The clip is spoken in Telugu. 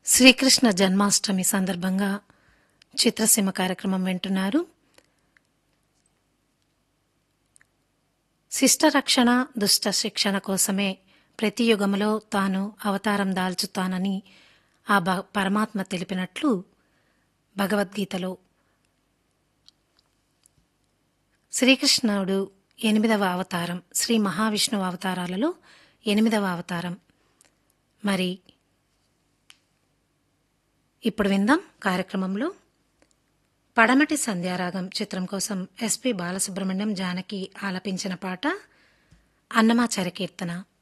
శ్రీకృష్ణ జన్మాష్టమి సందర్భంగా చిత్రసీమ కార్యక్రమం వింటున్నారు శిష్ట రక్షణ దుష్ట శిక్షణ కోసమే ప్రతి యుగములో తాను అవతారం దాల్చుతానని ఆ భ పరమాత్మ తెలిపినట్లు భగవద్గీతలో శ్రీకృష్ణుడు ఎనిమిదవ అవతారం శ్రీ మహావిష్ణువు అవతారాలలో ఎనిమిదవ అవతారం మరి ఇప్పుడు విందాం కార్యక్రమంలో పడమటి సంధ్యారాగం చిత్రం కోసం ఎస్పి బాలసుబ్రహ్మణ్యం జానకి ఆలపించిన పాట అన్నమాచార్య కీర్తన